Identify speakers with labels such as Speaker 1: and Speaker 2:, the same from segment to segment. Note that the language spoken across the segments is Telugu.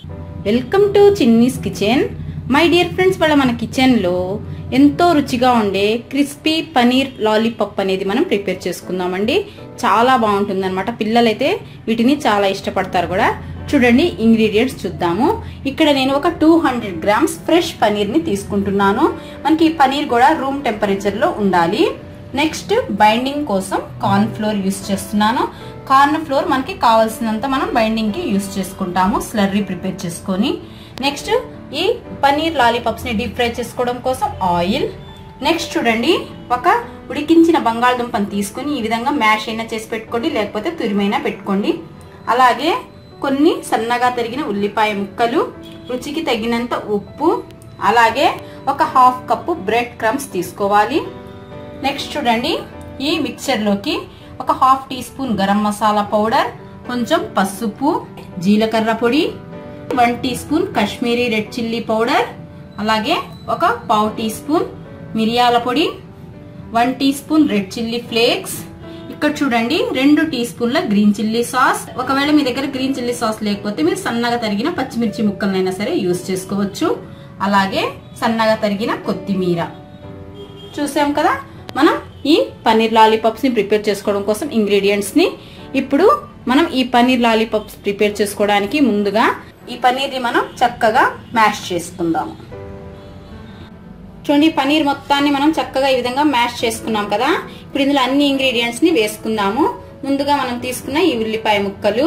Speaker 1: welcome to Chinni's kitchen my dear friends వాళ్ళ మన కిచెన్లో ఎంతో రుచిగా ఉండే క్రిస్పీ పనీర్ లాలీపాప్ అనేది మనం ప్రిపేర్ చేసుకుందామండి చాలా బాగుంటుంది అనమాట పిల్లలైతే వీటిని చాలా ఇష్టపడతారు కూడా చూడండి ఇంగ్రీడియంట్స్ చూద్దాము ఇక్కడ నేను ఒక టూ హండ్రెడ్ గ్రామ్స్ ఫ్రెష్ పనీర్ని తీసుకుంటున్నాను మనకి ఈ పనీర్ కూడా రూమ్ టెంపరేచర్లో ఉండాలి నెక్స్ట్ బైండింగ్ కోసం కార్న్ ఫ్లోర్ యూస్ చేస్తున్నాను కార్న్ ఫ్లోర్ మనకి కావాల్సినంత మనం బైండింగ్ కి యూస్ చేసుకుంటాము స్లర్రీ ప్రిపేర్ చేసుకొని నెక్స్ట్ ఈ పనీర్ లాలీపాప్స్ ని డీప్ ఫ్రై చేసుకోవడం కోసం ఆయిల్ నెక్స్ట్ చూడండి ఒక ఉడికించిన బంగాళదుంపని తీసుకుని ఈ విధంగా మ్యాష్ అయినా చేసి పెట్టుకోండి లేకపోతే తురిమైనా పెట్టుకోండి అలాగే కొన్ని సన్నగా తరిగిన ఉల్లిపాయ ముక్కలు రుచికి తగినంత ఉప్పు అలాగే ఒక హాఫ్ కప్పు బ్రెడ్ క్రమ్స్ తీసుకోవాలి నెక్స్ట్ చూడండి ఈ మిక్చర్లోకి ఒక half teaspoon garam masala powder కొంచెం పసుపు జీలకర్ర పొడి one teaspoon Kashmiri red chilli powder అలాగే ఒక పావు టీ స్పూన్ మిరియాల పొడి one teaspoon red chilli flakes ఇక్కడ చూడండి రెండు టీ స్పూన్ల గ్రీన్ చిల్లీ సాస్ ఒకవేళ మీ దగ్గర గ్రీన్ చిల్లీ సాస్ లేకపోతే మీరు సన్నగా తరిగిన పచ్చిమిర్చి ముక్కలనైనా సరే యూస్ చేసుకోవచ్చు అలాగే సన్నగా తరిగిన కొత్తిమీర చూసాం కదా మనం ఈ పన్నీర్ లాలీపాప్స్ ని ప్రిపేర్ చేసుకోవడం కోసం ఇంగ్రీడియంట్స్ ని ఇప్పుడు మనం ఈ పన్నీర్ లాలీపాప్స్ ప్రిపేర్ చేసుకోవడానికి ముందుగా ఈ పన్నీర్ ని మనం చక్కగా మ్యాష్ చేసుకుందాము చూడండి పన్నీర్ మొత్తాన్ని మనం చక్కగా ఈ విధంగా మ్యాష్ చేసుకున్నాం కదా ఇప్పుడు ఇందులో అన్ని ఇంగ్రీడియంట్స్ ని వేసుకుందాము ముందుగా మనం తీసుకున్న ఈ ఉల్లిపాయ ముక్కలు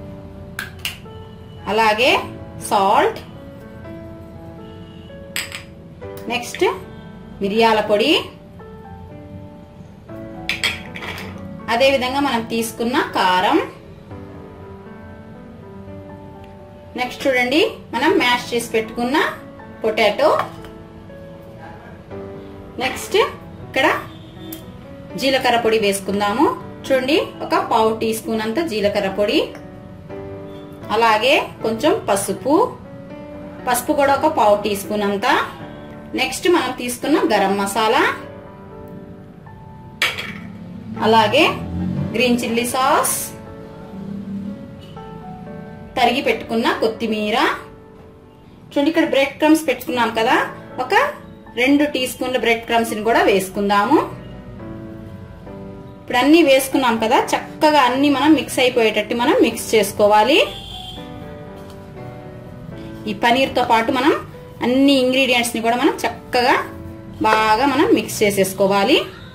Speaker 1: అలాగే సాల్ట్ నెక్స్ట్ మిరియాల పొడి అదే విధంగా మనం తీసుకున్న కారం నెక్స్ట్ చూడండి మనం మ్యాష్ చేసి పెట్టుకున్న పొటాటో నెక్స్ట్ ఇక్కడ జీలకర్ర పొడి వేసుకుందాము చూడండి ఒక పావు టీ స్పూన్ అంత జీలకర్ర పొడి అలాగే కొంచెం పసుపు పసుపు కూడా ఒక పావు టీ స్పూన్ అంతా నెక్స్ట్ మనం తీసుకున్న గరం మసాలా అలాగే గ్రీన్ చిల్లీ సాస్ తరిగి పెట్టుకున్న కొత్తిమీర చూడండి ఇక్కడ బ్రెడ్ క్రమ్స్ పెట్టుకున్నాం కదా ఒక రెండు టీ స్పూన్ల బ్రెడ్ క్రమ్స్ ని కూడా వేసుకుందాము ఇప్పుడు అన్ని వేసుకున్నాం కదా చక్కగా అన్ని మనం మిక్స్ అయిపోయేటట్టు మనం మిక్స్ చేసుకోవాలి ఈ పనీర్ తో పాటు మనం అన్ని ఇంగ్రీడియంట్స్ ని కూడా మనం చక్కగా బాగా మనం మిక్స్ చేసేసుకోవాలి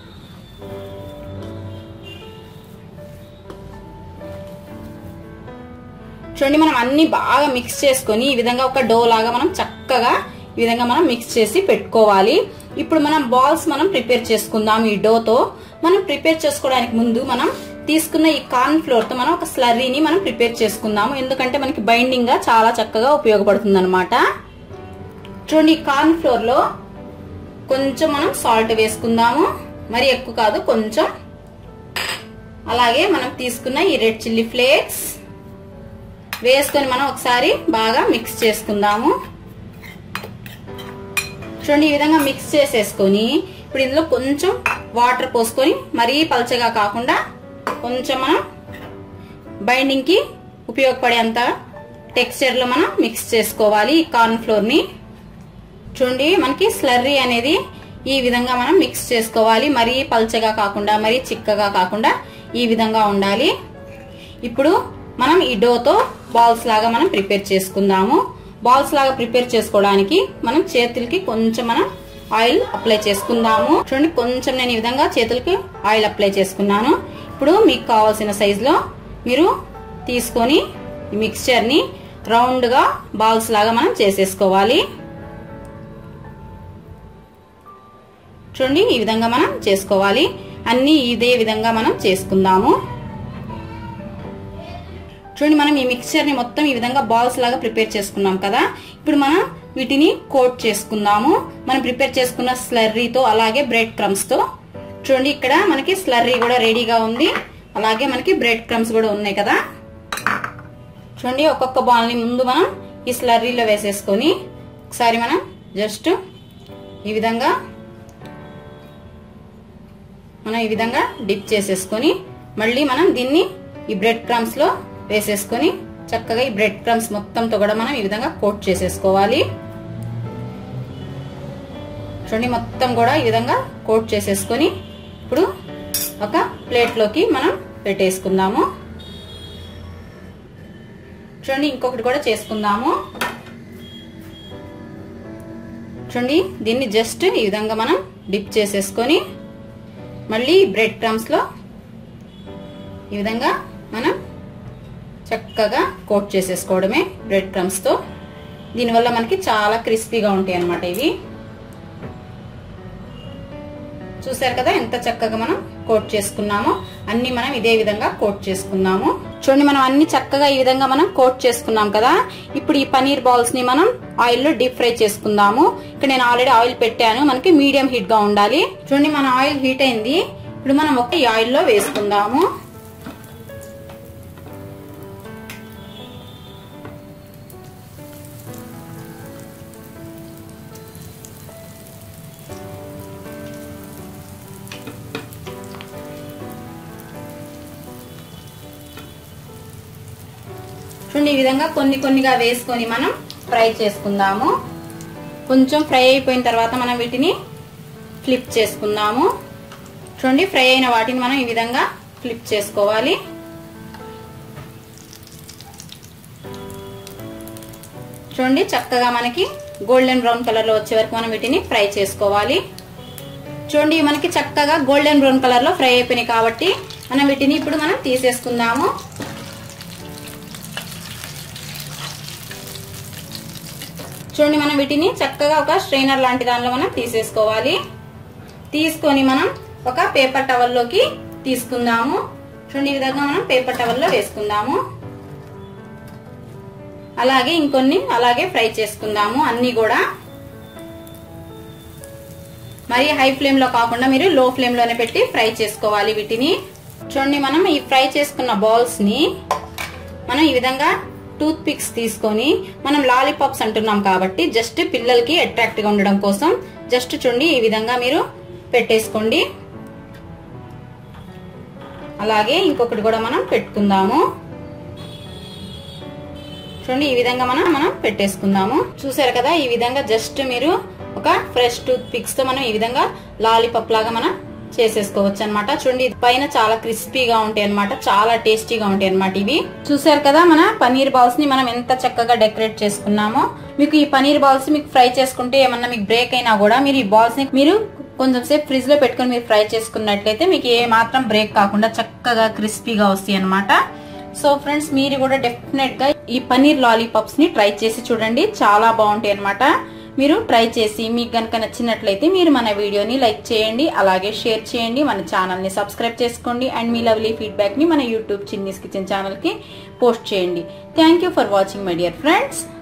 Speaker 1: చూడండి మనం అన్ని బాగా మిక్స్ చేసుకొని ఈ విధంగా ఒక డో లాగా మనం చక్కగా ఈ విధంగా మనం మిక్స్ చేసి పెట్టుకోవాలి ఇప్పుడు మనం బాల్స్ మనం ప్రిపేర్ చేసుకుందాం ఈ డోతో మనం ప్రిపేర్ చేసుకోవడానికి ముందు మనం తీసుకున్న ఈ కార్న్ ఫ్లోర్ తో మనం ఒక స్లర్రీని మనం ప్రిపేర్ చేసుకుందాము ఎందుకంటే మనకి బైండింగ్ గా చాలా చక్కగా ఉపయోగపడుతుంది అనమాట చూడండి ఈ కార్న్ ఫ్లోర్ లో కొంచెం మనం సాల్ట్ వేసుకుందాము మరి ఎక్కువ కాదు కొంచెం అలాగే మనం తీసుకున్న ఈ రెడ్ చిల్లీ ఫ్లేక్స్ వేసుకొని మనం ఒకసారి బాగా మిక్స్ చేసుకుందాము చూడండి ఈ విధంగా మిక్స్ చేసేసుకొని ఇప్పుడు ఇందులో కొంచెం వాటర్ పోసుకొని మరీ పలచగా కాకుండా కొంచెం మనం బైండింగ్ కి ఉపయోగపడేంత టెక్స్చర్ లో మనం మిక్స్ చేసుకోవాలి ఈ కార్న్ ఫ్లోర్ ని చూడండి మనకి స్లర్రీ అనేది ఈ విధంగా మనం మిక్స్ చేసుకోవాలి మరీ పల్చగా కాకుండా మరీ చిక్కగా కాకుండా ఈ విధంగా ఉండాలి ఇప్పుడు మనం ఈ డోతో బాల్స్ లాగా మనం ప్రిపేర్ చేసుకుందాము బాల్స్ లాగా ప్రిపేర్ చేసుకోవడానికి మనం చేతులకి కొంచెం మనం ఆయిల్ అప్లై చేసుకుందాము చూడండి కొంచెం నేను ఈ విధంగా చేతులకి ఆయిల్ అప్లై చేసుకున్నాను ఇప్పుడు మీకు కావాల్సిన సైజులో మీరు తీసుకొని ఈ మిక్స్చర్ని రౌండ్గా బాల్స్ లాగా మనం చేసేసుకోవాలి చూడండి ఈ విధంగా మనం చేసుకోవాలి అన్ని ఇదే విధంగా మనం చేసుకుందాము చూడండి మనం ఈ మిక్చర్ ని మొత్తం ఈ విధంగా బాల్స్ లాగా ప్రిపేర్ చేసుకున్నాం కదా ఇప్పుడు మనం వీటిని కోట్ చేసుకుందాము మనం ప్రిపేర్ చేసుకున్న స్లర్రీతో అలాగే బ్రెడ్ క్రమ్స్ తో చూడండి ఇక్కడ మనకి స్లర్రీ కూడా రెడీగా ఉంది అలాగే మనకి బ్రెడ్ క్రమ్స్ కూడా ఉన్నాయి కదా చూడండి ఒక్కొక్క బాల్ ని ముందు మనం ఈ స్లర్రీలో వేసేసుకొని ఒకసారి మనం జస్ట్ ఈ విధంగా మనం ఈ విధంగా డిప్ చేసేసుకొని మళ్ళీ మనం దీన్ని ఈ బ్రెడ్ క్రమ్స్ లో వేసేసుకొని చక్కగా ఈ బ్రెడ్ క్రమ్స్ మొత్తంతో కూడా మనం ఈ విధంగా కోట్ చేసేసుకోవాలి చూడండి మొత్తం కూడా ఈ విధంగా కోట్ చేసేసుకొని ఇప్పుడు ఒక ప్లేట్లోకి మనం పెట్టేసుకుందాము చూడండి ఇంకొకటి కూడా చేసుకుందాము చూడండి దీన్ని జస్ట్ ఈ విధంగా మనం డిప్ చేసేసుకొని మళ్ళీ బ్రెడ్ క్రమ్స్లో ఈ విధంగా మనం చక్కగా కోట్ చేసేసుకోవడమే బ్రెడ్ క్రమ్స్తో దీనివల్ల మనకి చాలా క్రిస్పీగా ఉంటాయి అన్నమాట ఇవి చూసారు కదా ఎంత చక్కగా మనం కోట్ చేసుకున్నామో అన్ని మనం ఇదే విధంగా కోట్ చేసుకున్నాము చూడండి మనం అన్ని చక్కగా ఈ విధంగా మనం కోట్ చేసుకున్నాం కదా ఇప్పుడు ఈ పనీర్ బాల్స్ ని మనం ఆయిల్ లో డీప్ ఫ్రై చేసుకుందాము ఇక్కడ నేను ఆల్రెడీ ఆయిల్ పెట్టాను మనకి మీడియం హీట్ గా ఉండాలి చూడండి మన ఆయిల్ హీట్ అయింది ఇప్పుడు మనం ఒక ఈ ఆయిల్ లో వేసుకుందాము చూడండి ఈ విధంగా కొన్ని కొన్నిగా వేసుకొని మనం ఫ్రై చేసుకుందాము కొంచెం ఫ్రై అయిపోయిన తర్వాత మనం వీటిని ఫ్లిప్ చేసుకుందాము చూడండి ఫ్రై అయిన వాటిని మనం ఈ విధంగా ఫ్లిప్ చేసుకోవాలి చూడండి చక్కగా మనకి గోల్డెన్ బ్రౌన్ కలర్ లో వచ్చే వరకు మనం వీటిని ఫ్రై చేసుకోవాలి చూడండి మనకి చక్కగా గోల్డెన్ బ్రౌన్ కలర్ లో ఫ్రై అయిపోయినాయి కాబట్టి మనం వీటిని ఇప్పుడు మనం తీసేసుకుందాము చూడండి మనం వీటిని చక్కగా ఒక స్ట్రైనర్ లాంటి దానిలో మనం తీసేసుకోవాలి తీసుకొని మనం ఒక పేపర్ టవల్లోకి తీసుకుందాము చూడండి ఈ విధంగా మనం పేపర్ టవల్లో వేసుకుందాము అలాగే ఇంకొన్ని అలాగే ఫ్రై చేసుకుందాము అన్ని కూడా మరి హై ఫ్లేమ్ లో కాకుండా మీరు లో ఫ్లేమ్ లోనే పెట్టి ఫ్రై చేసుకోవాలి వీటిని చూడండి మనం ఈ ఫ్రై చేసుకున్న బాల్స్ ని మనం ఈ విధంగా టూత్ పిక్స్ తీసుకొని మనం లాలీపాప్స్ అంటున్నాం కాబట్టి జస్ట్ పిల్లలకి అట్రాక్ట్ గా ఉండడం కోసం జస్ట్ చూడండి ఈ విధంగా మీరు పెట్టేసుకోండి అలాగే ఇంకొకటి కూడా మనం పెట్టుకుందాము చూడండి ఈ విధంగా మనం మనం పెట్టేసుకుందాము చూసారు కదా ఈ విధంగా జస్ట్ మీరు ఒక ఫ్రెష్ టూత్ పిక్స్ తో మనం ఈ విధంగా లాలీపాప్ లాగా మనం చేసేసుకోవచ్చు అనమాట చూడండి పైన చాలా క్రిస్పీగా ఉంటాయి అనమాట చాలా టేస్టీగా ఉంటాయి అనమాట ఇవి చూసారు కదా మన పనీర్ బాల్స్ ని మనం ఎంత చక్కగా డెకరేట్ చేసుకున్నామో మీకు ఈ పనీర్ బాల్స్ మీకు ఫ్రై చేసుకుంటే ఏమన్నా మీకు బ్రేక్ అయినా కూడా మీరు ఈ బాల్స్ ని మీరు కొంచెం సేపు ఫ్రిడ్జ్ లో పెట్టుకొని మీరు ఫ్రై చేసుకున్నట్లయితే మీకు ఏ మాత్రం బ్రేక్ కాకుండా చక్కగా క్రిస్పీగా వస్తాయి అనమాట సో ఫ్రెండ్స్ మీరు కూడా డెఫినెట్ గా ఈ పనీర్ లాలీపాప్స్ ని ట్రై చేసి చూడండి చాలా బాగుంటాయి అనమాట మీరు ట్రై చేసి మీకు కనుక నచ్చినట్లయితే మీరు మన వీడియోని లైక్ చేయండి అలాగే షేర్ చేయండి మన ఛానల్ని సబ్స్క్రైబ్ చేసుకోండి అండ్ మీ లవ్లీ ఫీడ్బ్యాక్ని మన యూట్యూబ్ చిన్నీస్ కిచెన్ ఛానల్కి పోస్ట్ చేయండి thank for watching my dear friends